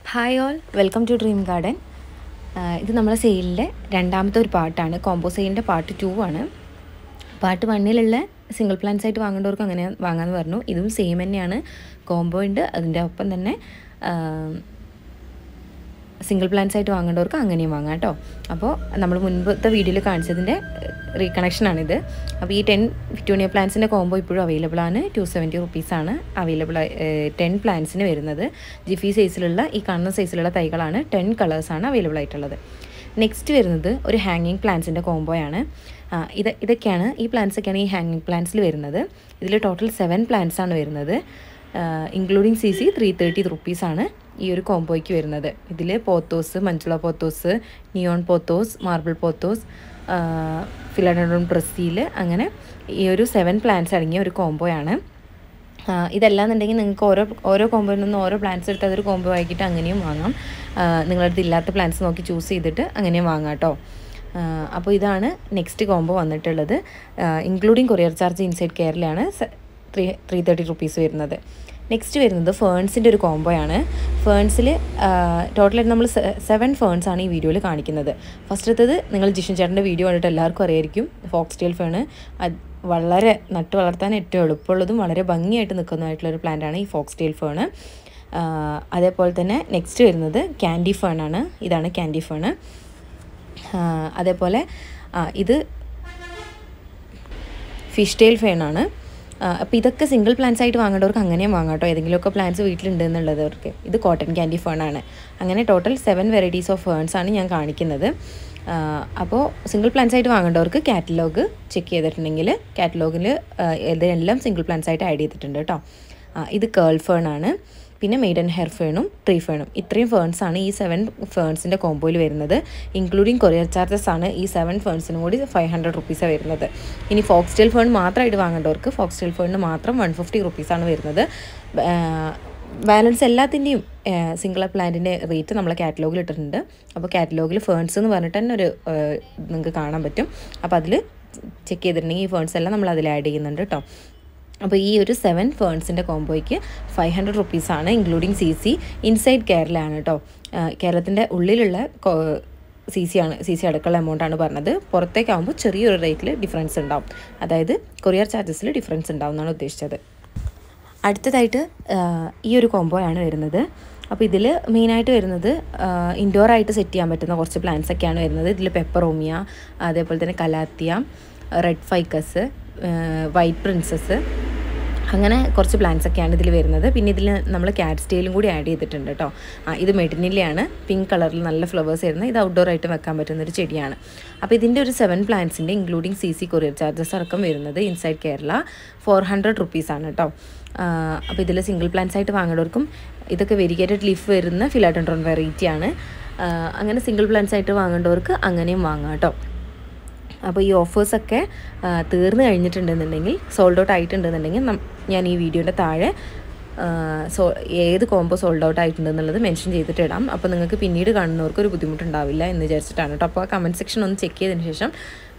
hi all welcome to dream garden ഇത് നമ്മളെ സെയിലിൻ്റെ രണ്ടാമത്തെ ഒരു പാർട്ടാണ് കോമ്പോ സെയിലിൻ്റെ പാർട്ട് ടു ആണ് പാർട്ട് വണ്ണിലുള്ള സിംഗിൾ പ്ലാൻസ് ആയിട്ട് വാങ്ങേണ്ടവർക്ക് അങ്ങനെ വാങ്ങാമെന്ന് പറഞ്ഞു ഇതും സെയിം തന്നെയാണ് കോംബോ ഉണ്ട് അതിൻ്റെ ഒപ്പം തന്നെ സിംഗിൾ പ്ലാൻസ് ആയിട്ട് വാങ്ങേണ്ടവർക്ക് അങ്ങനെയും വാങ്ങാം കേട്ടോ അപ്പോൾ നമ്മൾ മുൻപത്തെ വീഡിയോയിൽ കാണിച്ചതിൻ്റെ റീകണക്ഷനാണിത് അപ്പോൾ ഈ ടെൻ വിറ്റോണിയ പ്ലാൻസിൻ്റെ കോംബോ ഇപ്പോഴും അവൈലബിൾ ആണ് ടു സെവൻറ്റി റുപ്പീസാണ് അവൈലബിൾ ടെൻ പ്ലാൻസിന് വരുന്നത് ജിഫി സൈസിലുള്ള ഈ കാണുന്ന സൈസിലുള്ള തൈകളാണ് ടെൻ കളേഴ്സാണ് അവൈലബിൾ ആയിട്ടുള്ളത് നെക്സ്റ്റ് വരുന്നത് ഒരു ഹാങ്ങിങ് പ്ലാന്റ്സിൻ്റെ കോംബോയാണ് ഇത് ഇതൊക്കെയാണ് ഈ പ്ലാന്റ്സ് ഒക്കെയാണ് ഈ ഹാങ്ങിങ് പ്ലാന്റ്സിൽ വരുന്നത് ഇതിൽ ടോട്ടൽ സെവൻ പ്ലാന്റ്സ് ആണ് വരുന്നത് including C C three thirty റുപ്പീസാണ് ഈ ഒരു കോംബോയ്ക്ക് വരുന്നത് ഇതിൽ pothos Manjula pothos neon pothos marble pothos philodendron Brazil അങ്ങനെ ഈ ഒരു സെവൻ പ്ലാന്റ്സ് അടങ്ങിയ ഒരു കോംബോയാണ് ഇതല്ലാന്നുണ്ടെങ്കിൽ നിങ്ങൾക്ക് ഓരോ ഓരോ കോമ്പോയിൽ നിന്ന് ഓരോ പ്ലാന്റ്സ് എടുത്ത് അതൊരു കോംബോ ആക്കിയിട്ട് അങ്ങനെയും വാങ്ങാം നിങ്ങളടുത്ത് ഇല്ലാത്ത പ്ലാന്റ്സ് നോക്കി ചൂസ് ചെയ്തിട്ട് അങ്ങനെയും വാങ്ങാം കേട്ടോ അപ്പോൾ ഇതാണ് നെക്സ്റ്റ് കോംബോ വന്നിട്ടുള്ളത് ഇൻക്ലൂഡിങ് കൊറിയർ ചാർജ് ഇൻസൈഡ് കെയറിലാണ് ത്രീ ത്രീ തേർട്ടി റുപ്പീസ് വരുന്നത് നെക്സ്റ്റ് വരുന്നത് ഫേൺസിൻ്റെ ഒരു കോംബോയാണ് ഫേൺസിൽ ടോട്ടലായിട്ട് നമ്മൾ സെവൻ ഫേൺസ് ആണ് ഈ വീഡിയോയിൽ കാണിക്കുന്നത് ഫസ്റ്റത്തത് നിങ്ങൾ ജിഷൻ ചേട്ടൻ്റെ വീഡിയോ കണ്ടിട്ട് എല്ലാവർക്കും അറിയായിരിക്കും ഫോക്സ് ടെയിൽ ഫേണ് വളരെ നട്ട് വളർത്താൻ ഏറ്റവും എളുപ്പമുള്ളതും വളരെ ഭംഗിയായിട്ട് നിൽക്കുന്നതായിട്ടുള്ളൊരു പ്ലാന്റാണ് ഈ ഫോക്സ് ടെയിൽ ഫേണ് അതേപോലെ തന്നെ നെക്സ്റ്റ് വരുന്നത് ക്യാൻഡി ഫേൺ ആണ് ഇതാണ് ക്യാൻഡി ഫേണ് അതേപോലെ ഇത് ഫിഷ് ടെയിൽ ഫേണാണ് അപ്പോൾ ഇതൊക്കെ സിംഗിൾ പ്ലാന്റ്സ് ആയിട്ട് വാങ്ങേണ്ടവർക്ക് അങ്ങനെയും വാങ്ങാം കേട്ടോ ഏതെങ്കിലുമൊക്കെ പ്ലാന്റ്സ് വീട്ടിലുണ്ട് എന്നുള്ളവർക്ക് ഇത് കോട്ടൺ ക്യാൻഡി ഫേൺ ആണ് അങ്ങനെ total seven varieties of ferns ആണ് ഞാൻ കാണിക്കുന്നത് അപ്പോൾ സിംഗിൾ പ്ലാന്റ്സ് ആയിട്ട് വാങ്ങേണ്ടവർക്ക് കാറ്റലോഗ് ചെക്ക് ചെയ്തിട്ടുണ്ടെങ്കിൽ കാറ്റലോഗിൽ ഇതെല്ലാം സിംഗിൾ പ്ലാന്റ്സ് ആയിട്ട് ആഡ് ചെയ്തിട്ടുണ്ട് കേട്ടോ ഇത് കേൾ ഫേൺ ആണ് പിന്നെ മെയ്ഡൻ ഹെയർ ഫേണും ട്രീ ഫേണും ഇത്രയും ഫേൺസ് ആണ് ഈ സെവൻ ഫേൺസിൻ്റെ കോമ്പോയിൽ വരുന്നത് ഇൻക്ലൂഡിങ് കൊറിയർ ചാർജസ് ആണ് ഈ സെവൻ ഫേൺസിനും കൂടി ഫൈവ് ഹൺഡ്രഡ് റുപ്പീസാണ് വരുന്നത് ഇനി ഫോക്സ് ടെയിൽ ഫേൺ മാത്രമായിട്ട് വാങ്ങേണ്ടവർക്ക് ഫോക്സ് ടെയിൽ ഫേണിന് മാത്രം വൺ ഫിഫ്റ്റി റുപ്പീസാണ് വരുന്നത് ബാലൻസ് എല്ലാത്തിൻ്റെയും സിംഗിൾ പ്ലാന്റിൻ്റെ റേറ്റ് നമ്മൾ കാറ്റലോഗിൽ ഇട്ടിട്ടുണ്ട് അപ്പോൾ കാറ്റലോഗിൽ ഫേൺസ് എന്ന് പറഞ്ഞിട്ട് തന്നെ ഒരു നിങ്ങൾക്ക് കാണാൻ പറ്റും അപ്പോൾ അതിൽ ചെക്ക് ചെയ്തിട്ടുണ്ടെങ്കിൽ ഈ ഫേൺസ് എല്ലാം നമ്മൾ അതിൽ ആഡ് ചെയ്യുന്നുണ്ട് കേട്ടോ അപ്പോൾ ഈ ഒരു സെവൻ ഫേൺസിൻ്റെ കോംബോയ്ക്ക് ഫൈവ് ഹൺഡ്രഡ് റുപ്പീസാണ് ഇൻക്ലൂഡിങ് സി സി ഇൻസൈഡ് കേരളയാണ് കേട്ടോ കേരളത്തിൻ്റെ ഉള്ളിലുള്ള സി സി ആണ് സി സി അടക്കമുള്ള എമൗണ്ട് ആണ് പറഞ്ഞത് പുറത്തേക്കാകുമ്പോൾ ചെറിയൊരു റേറ്റിൽ ഡിഫറൻസ് ഉണ്ടാവും അതായത് കൊറിയർ ചാർജസിൽ ഡിഫറൻസ് ഉണ്ടാവും എന്നാണ് ഉദ്ദേശിച്ചത് അടുത്തതായിട്ട് ഈ ഒരു കോംബോയാണ് വരുന്നത് അപ്പോൾ ഇതിൽ മെയിനായിട്ട് വരുന്നത് ഇൻഡോർ ആയിട്ട് സെറ്റ് ചെയ്യാൻ പറ്റുന്ന കുറച്ച് പ്ലാന്റ്സ് ഒക്കെയാണ് വരുന്നത് ഇതിൽ പെപ്പറോമിയ അതേപോലെ തന്നെ calathea red ficus white princess അങ്ങനെ കുറച്ച് പ്ലാന്റ്സ് ഒക്കെയാണ് ഇതിൽ വരുന്നത് പിന്നെ ഇതിൽ നമ്മൾ ക്യാറ്റ് സ്റ്റൈലും കൂടി ആഡ് ചെയ്തിട്ടുണ്ട് കേട്ടോ ആ ഇത് മെഡിനില്ലയാണ് പിങ്ക് കളറിൽ നല്ല ഫ്ലവേഴ്സ് വരുന്ന ഇത് ഔട്ട്ഡോർ ആയിട്ട് വെക്കാൻ പറ്റുന്ന ഒരു ചെടിയാണ് അപ്പോൾ ഇതിൻ്റെ ഒരു സെവൻ പ്ലാന്റ്സിൻ്റെ including C C courier charges അടക്കം വരുന്നത് ഇൻസൈഡ് കേരള ഫോർ ഹൺഡ്രഡ് റുപ്പീസാണ് കേട്ടോ അപ്പോൾ ഇതിൽ സിംഗിൾ പ്ലാന്റ്സ് ആയിട്ട് വാങ്ങേണ്ടവർക്കും ഇതൊക്കെ വെരിഗേറ്റഡ് ലീഫ് വരുന്ന ഫിലാഡൻഡ്രോൺ വെറൈറ്റിയാണ് അങ്ങനെ സിംഗിൾ പ്ലാന്റ്സ് ആയിട്ട് വാങ്ങേണ്ടവർക്ക് അങ്ങനെയും വാങ്ങാം കേട്ടോ അപ്പോൾ ഈ ഓഫേഴ്സൊക്കെ തീർന്നു കഴിഞ്ഞിട്ടുണ്ടെന്നുണ്ടെങ്കിൽ സോൾഡ് ഔട്ട് ആയിട്ടുണ്ടെന്നുണ്ടെങ്കിൽ ഞാൻ ഈ വീഡിയോൻ്റെ താഴെ സോ ഏത് കോംബോ സോൾഡ് ഔട്ട് ആയിട്ടുണ്ടെന്നുള്ളത് മെൻഷൻ ചെയ്തിട്ട് ഇടാം അപ്പോൾ നിങ്ങൾക്ക് പിന്നീട് കാണുന്നവർക്ക് ഒരു ബുദ്ധിമുട്ടുണ്ടാവില്ല എന്ന് വിചാരിച്ചിട്ടാണ് കേട്ടോ അപ്പോൾ ആ കമൻറ്റ് സെക്ഷൻ ഒന്ന് ചെക്ക് ചെയ്തതിന് ശേഷം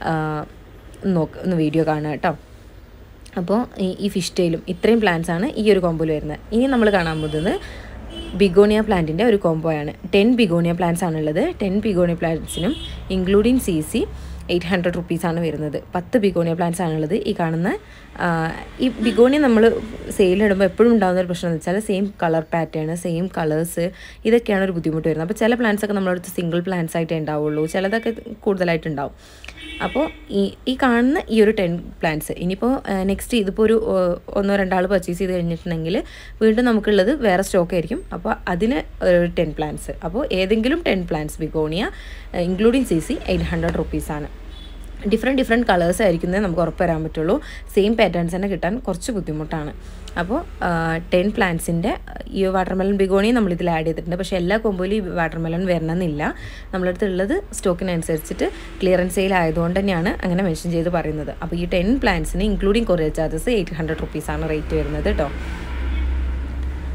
നോക്ക് ഒന്ന് വീഡിയോ കാണുക കേട്ടോ അപ്പോൾ ഈ ഈ ഫിഷ് ടെയിലും ഇത്രയും പ്ലാന്റ്സ് ആണ് ഈ ഒരു കോമ്പോയിൽ വരുന്നത് ഇനി നമ്മൾ കാണാൻ പോകുന്നത് ബിഗോണിയ പ്ലാന്റിൻ്റെ ഒരു കോംബോയാണ് ടെൻ ബിഗോണിയ പ്ലാന്റ്സ് ആണുള്ളത് ടെൻ ബിഗോണിയ പ്ലാന്റ്സിനും including C C eight hundred റുപ്പീസാണ് വരുന്നത് പത്ത് ബിഗോണിയ പ്ലാന്റ്സ് ആണുള്ളത് ഈ കാണുന്ന ഈ ബിഗോണിയ നമ്മൾ സെയിലിടുമ്പോൾ എപ്പോഴും ഉണ്ടാകുന്ന ഒരു പ്രശ്നം എന്ന് വെച്ചാൽ same colour pattern same colours ഇതൊക്കെയാണ് ഒരു ബുദ്ധിമുട്ട് വരുന്നത് അപ്പോൾ ചില പ്ലാന്റ്സ് ഒക്കെ നമ്മളടുത്ത് സിംഗിൾ പ്ലാന്റ്സ് ആയിട്ടേ ഉണ്ടാവുള്ളൂ ചിലതൊക്കെ കൂടുതലായിട്ടുണ്ടാവും അപ്പോൾ ഈ ഈ കാണുന്ന ഈ ഒരു ടെൻ പ്ലാന്റ്സ് ഇനിയിപ്പോൾ നെക്സ്റ്റ് ഇതിപ്പോൾ ഒരു ഒന്നോ രണ്ടാൾ പർച്ചേസ് ചെയ്ത് കഴിഞ്ഞിട്ടുണ്ടെങ്കിൽ വീണ്ടും നമുക്കുള്ളത് വേറെ സ്റ്റോക്ക് ആയിരിക്കും അപ്പോൾ അതിന് ഒരു ടെൻ പ്ലാന്റ്സ് അപ്പോൾ ഏതെങ്കിലും ten plants begonia including C C eight hundred റുപ്പീസാണ് ഡിഫറെൻറ്റ് ഡിഫറെൻറ്റ് കളേഴ്സ് ആയിരിക്കുന്നത് നമുക്ക് ഉറപ്പ് വരാൻ പറ്റുള്ളൂ സെയിം പാറ്റേൺസ് തന്നെ കിട്ടാൻ കുറച്ച് ബുദ്ധിമുട്ടാണ് അപ്പോൾ ടെൻ പ്ലാന്റ്സിൻ്റെ ഈ വാട്ടർമെലൺ ബിഗോണി നമ്മളിതിൽ ആഡ് ചെയ്തിട്ടുണ്ട് പക്ഷേ എല്ലാ കൊമ്പോയിലും ഈ വാട്ടർമെലൺ വരണമെന്നില്ല നമ്മളടുത്ത് ഉള്ളത് സ്റ്റോക്കിനനുസരിച്ചിട്ട് ക്ലിയറൻസ് സെയിൽ ആയതുകൊണ്ട് തന്നെയാണ് അങ്ങനെ മെൻഷൻ ചെയ്ത് പറയുന്നത് അപ്പോൾ ഈ ടെൻ പ്ലാന്റ്സിന് including courier charges eight hundred റുപ്പീസാണ് റേറ്റ് വരുന്നത് കേട്ടോ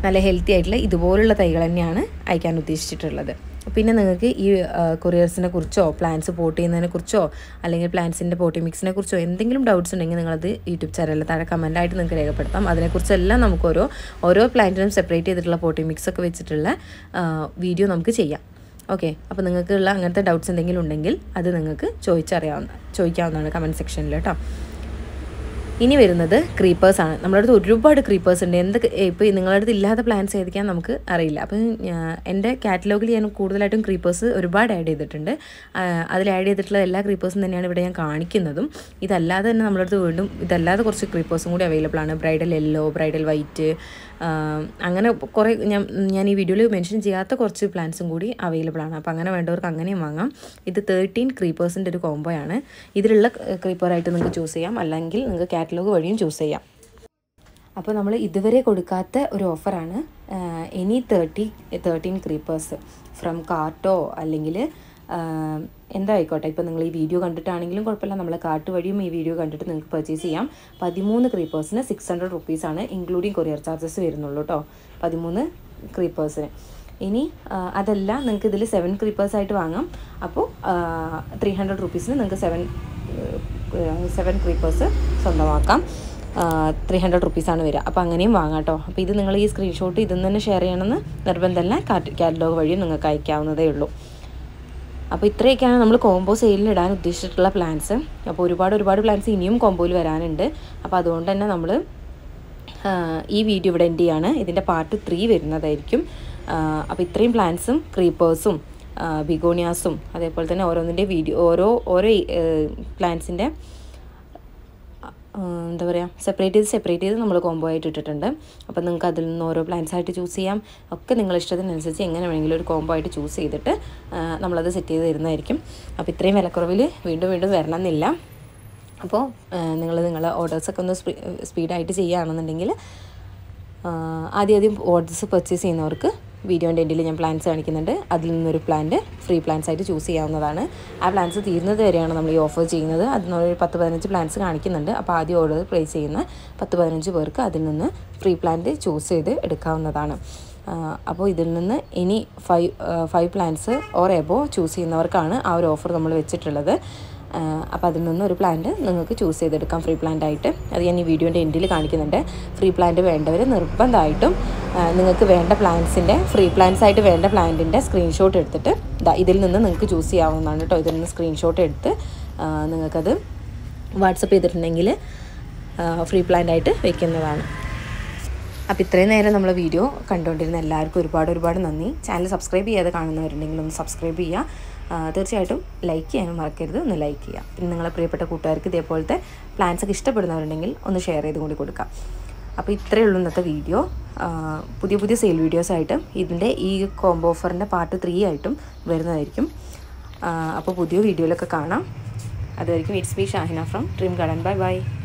നല്ല ഹെൽത്തി ആയിട്ടുള്ള ഇതുപോലുള്ള തൈകൾ തന്നെയാണ് അയക്കാൻ ഉദ്ദേശിച്ചിട്ടുള്ളത് പിന്നെ നിങ്ങൾക്ക് ഈ കൊറിയേഴ്സിനെ കുറിച്ചോ പ്ലാന്റ്സ് പോട്ട് ചെയ്യുന്നതിനെ കുറിച്ചോ അല്ലെങ്കിൽ പ്ലാന്റ്സിൻ്റെ പോട്ടി മിക്സിനെ കുറിച്ചോ എന്തെങ്കിലും ഡൗട്ട്സ് ഉണ്ടെങ്കിൽ നിങ്ങളത് യൂട്യൂബ് ചാനലിൽ താഴെ കമൻറ്റായിട്ട് നിങ്ങൾക്ക് രേഖപ്പെടുത്താം അതിനെക്കുറിച്ചെല്ലാം നമുക്ക് ഓരോ ഓരോ പ്ലാന്റിനും സെപ്പറേറ്റ് ചെയ്തിട്ടുള്ള പോട്ടി മിക്സ് ഒക്കെ വെച്ചിട്ടുള്ള വീഡിയോ നമുക്ക് ചെയ്യാം ഓക്കെ അപ്പോൾ നിങ്ങൾക്കുള്ള അങ്ങനത്തെ ഡൗട്ട്സ് എന്തെങ്കിലും ഉണ്ടെങ്കിൽ അത് നിങ്ങൾക്ക് ചോദിച്ചറിയാവുന്ന ചോദിക്കാവുന്നതാണ് കമൻറ്റ് സെക്ഷനിൽ കേട്ടോ ഇനി വരുന്നത് ക്രീപ്പേഴ്സാണ് നമ്മുടെ അടുത്ത് ഒരുപാട് ക്രീപ്പേഴ്സ് ഉണ്ട് എന്തൊക്കെ ഇപ്പോൾ നിങ്ങളുടെ അടുത്ത് ഇല്ലാത്ത പ്ലാന്റ്സ് ഏതൊക്കെയാന്ന് നമുക്ക് അറിയില്ല അപ്പം ഞാൻ- എൻ്റെ കാറ്റലോഗിൽ ഞാൻ കൂടുതലായിട്ടും ക്രീപ്പേഴ്സ് ഒരുപാട് ആഡ് ചെയ്തിട്ടുണ്ട് ആ, അതിൽ ആഡ് ചെയ്തിട്ടുള്ള എല്ലാ ക്രീപ്പേഴ്സും തന്നെയാണ് ഇവിടെ ഞാൻ കാണിക്കുന്നതും ഇതല്ലാതെ തന്നെ നമ്മുടെ അടുത്ത് വീണ്ടും ഇതല്ലാതെ കുറച്ച് ക്രീപ്പേഴ്സും കൂടി അവൈലബിൾ ആണ് ബ്രൈഡൽ യെല്ലോ ബ്രൈഡൽ വൈറ്റ് അങ്ങനെ കുറേ ഞാൻ ഞാൻ ഈ വീഡിയോയിൽ മെൻഷൻ ചെയ്യാത്ത കുറച്ച് പ്ലാന്റ്സും കൂടി അവൈലബിൾ ആണ് അപ്പോൾ അങ്ങനെ വേണ്ടവർക്ക് അങ്ങനെയും വാങ്ങാം ഇത് തേർട്ടീൻ ക്രീപ്പേഴ്സിൻ്റെ ഒരു കോംബോയാണ് ഇതിലുള്ള ക്രീപ്പറായിട്ട് നിങ്ങൾക്ക് ചൂസ് ചെയ്യാം അല്ലെങ്കിൽ നിങ്ങൾക്ക് കാറ്റലോഗ് വഴിയും ചൂസ് ചെയ്യാം അപ്പോൾ നമ്മൾ ഇതുവരെ കൊടുക്കാത്ത ഒരു ഓഫറാണ് any thirty thirteen creepers from കാർട്ടോ അല്ലെങ്കിൽ എന്തായിക്കോട്ടെ ഇപ്പോൾ നിങ്ങൾ ഈ വീഡിയോ കണ്ടിട്ടാണെങ്കിലും കുഴപ്പമില്ല നമ്മളെ കാർട്ട് വഴിയും ഈ വീഡിയോ കണ്ടിട്ട് നിങ്ങൾക്ക് പർച്ചേസ് ചെയ്യാം പതിമൂന്ന് ക്രീപ്പേഴ്സിന് സിക്സ് ഹൺഡ്രഡ് റുപ്പീസാണ് ഇൻക്ലൂഡിങ് കൊറിയർ ചാർജസ് വരുന്നുള്ളൂ കേട്ടോ പതിമൂന്ന് ക്രീപ്പേഴ്സിന് ഇനി ആ, അതല്ല നിങ്ങൾക്ക് ഇതിൽ സെവൻ ക്രീപ്പേഴ്സ് ആയിട്ട് വാങ്ങാം അപ്പോൾ ത്രീ ഹൺഡ്രഡ് റുപ്പീസിന് നിങ്ങൾക്ക് സെവൻ സെവൻ ക്രീപ്പേഴ്സ് സ്വന്തമാക്കാം ത്രീ ഹൺഡ്രഡ് റുപ്പീസാണ് വരിക അപ്പോൾ അങ്ങനെയും വാങ്ങാം കേട്ടോ അപ്പോൾ ഇത് നിങ്ങൾ ഈ സ്ക്രീൻഷോട്ട് ഇതിൽ നിന്ന് തന്നെ ഷെയർ ചെയ്യണമെന്ന് നിർബന്ധമല്ല കാറ്റലോഗ് വഴി നിങ്ങൾക്ക് അയക്കാവുന്നതേ ഉള്ളൂ അപ്പോൾ ഇത്രയൊക്കെയാണ് നമ്മൾ കോംബോ സെയിലിൽ ഇടാൻ ഉദ്ദേശിച്ചിട്ടുള്ള പ്ലാൻസ് അപ്പോൾ ഒരുപാട് ഒരുപാട് പ്ലാൻസ് ഇനിയും കോംബോയിൽ വരാനുണ്ട് അപ്പോൾ അതുകൊണ്ട് തന്നെ നമ്മൾ ഈ വീഡിയോ ഇവിടെ എൻഡ് ചെയ്യാണ് ഇതിൻ്റെ പാർട്ട് ത്രീ വരുന്നതായിരിക്കും അപ്പോൾ ഇത്രയും പ്ലാൻസും ക്രീപ്പേഴ്സും ബിഗോണിയാസും അതേപോലെ തന്നെ ഓരോന്നിൻ്റെ വീഡിയോ ഓരോ ഓരോ പ്ലാൻസിൻ്റെ എന്താ പറയുക സെപ്പറേറ്റ് ചെയ്ത് സെപ്പറേറ്റ് ചെയ്ത് നമ്മൾ കോംബോ ആയിട്ട് ഇട്ടിട്ടുണ്ട് അപ്പോൾ നിങ്ങൾക്ക് അതിൽ നിന്ന് ഓരോ പ്ലാൻസ് ആയിട്ട് ചൂസ് ചെയ്യാം ഒക്കെ നിങ്ങൾ ഇഷ്ടത്തിനനുസരിച്ച് എങ്ങനെ വേണമെങ്കിലും ഒരു കോംബോ ആയിട്ട് ചൂസ് ചെയ്തിട്ട് ആ, നമ്മളത് സെറ്റ് ചെയ്ത് തരുന്നതായിരിക്കും അപ്പോൾ ഇത്രയും വിലക്കുറവിൽ വീണ്ടും വീണ്ടും വരണം എന്നില്ല അപ്പോൾ നിങ്ങൾ നിങ്ങളെ ഓർഡേഴ്സൊക്കെ ഒന്ന് സ്പീ സ്പീഡായിട്ട് ചെയ്യുകയാണെന്നുണ്ടെങ്കിൽ ആദ്യം ആദ്യം ഓർഡേഴ്സ് പർച്ചേസ് ചെയ്യുന്നവർക്ക് വീഡിയോൻ്റെ എൻഡിൽ ഞാൻ പ്ലാൻസ് കാണിക്കുന്നുണ്ട് അതിൽ നിന്നൊരു പ്ലാന്റ് ഫ്രീ പ്ലാൻസ് ആയിട്ട് ചൂസ് ചെയ്യാവുന്നതാണ് ആ പ്ലാൻസ് തീരുന്നത് വരെയാണ് നമ്മൾ ഈ ഓഫർ ചെയ്യുന്നത് അതിൽ നിന്നൊരു പത്ത് പതിനഞ്ച് പ്ലാൻസ് കാണിക്കുന്നുണ്ട് അപ്പോൾ ആദ്യം ഓർഡർ പ്ലേസ് ചെയ്യുന്ന പത്ത് പതിനഞ്ച് പേർക്ക് അതിൽ നിന്ന് ഫ്രീ പ്ലാന്റ് ചൂസ് ചെയ്ത് എടുക്കാവുന്നതാണ് ആ, അപ്പോൾ ഇതിൽ നിന്ന് ഇനി five five plants or above choose ചെയ്യുന്നവർക്കാണ് ആ ഒരു ഓഫർ നമ്മൾ വെച്ചിട്ടുള്ളത് അപ്പോൾ അതിൽ നിന്ന് ഒരു പ്ലാന്റ് നിങ്ങൾക്ക് ചൂസ് ചെയ്തെടുക്കാം ഫ്രീ പ്ലാന്റ് ആയിട്ട് അത് ഞാൻ ഈ വീഡിയോൻ്റെ എൻഡിൽ കാണിക്കുന്നുണ്ട് ഫ്രീ പ്ലാന്റ് വേണ്ടവർ നിർബന്ധമായിട്ടും ആ, നിങ്ങൾക്ക് വേണ്ട പ്ലാന്റ്സിൻ്റെ ഫ്രീ പ്ലാന്റ്സ് ആയിട്ട് വേണ്ട പ്ലാന്റിൻ്റെ സ്ക്രീൻഷോട്ട് എടുത്തിട്ട് ദാ ഇതിൽ നിന്ന് നിങ്ങൾക്ക് ചൂസ് ചെയ്യാവുന്നതാണ് കേട്ടോ ഇതിൽ നിന്ന് സ്ക്രീൻഷോട്ട് എടുത്ത് ആ, നിങ്ങൾക്കത് വാട്സപ്പ് ചെയ്തിട്ടുണ്ടെങ്കിൽ ഫ്രീ പ്ലാന്റ് ആയിട്ട് വെക്കുന്നതാണ് അപ്പോൾ ഇത്രയും നേരം നമ്മൾ വീഡിയോ കണ്ടുകൊണ്ടിരുന്ന എല്ലാവർക്കും ഒരുപാട് ഒരുപാട് നന്ദി ചാനൽ സബ്സ്ക്രൈബ് ചെയ്യാതെ കാണുന്നവരുണ്ടെങ്കിൽ ഒന്ന് സബ്സ്ക്രൈബ് ചെയ്യുക ആ, തീർച്ചയായിട്ടും ലൈക്ക് ചെയ്യാനും മറക്കരുത് ഒന്ന് ലൈക്ക് ചെയ്യുക പിന്നെ നിങ്ങളെ പ്രിയപ്പെട്ട കൂട്ടുകാർക്ക് ഇതേപോലത്തെ പ്ലാൻസ് ഒക്കെ ഇഷ്ടപ്പെടുന്നവരുണ്ടെങ്കിൽ ഒന്ന് ഷെയർ ചെയ്ത് കൂടി കൊടുക്കാം അപ്പോൾ ഇത്രയേ ഉള്ളൂ ഇന്നത്തെ വീഡിയോ ആ, പുതിയ പുതിയ സെയിൽ വീഡിയോസായിട്ട് ഇതിൻ്റെ ഈ കോംബോ ഓഫറിൻ്റെ പാർട്ട് ത്രീ ആയിട്ടും വരുന്നതായിരിക്കും ആ, അപ്പോൾ പുതിയ വീഡിയോയിലൊക്കെ കാണാം അതുവരെയും it's B Shahina from dream garden bye by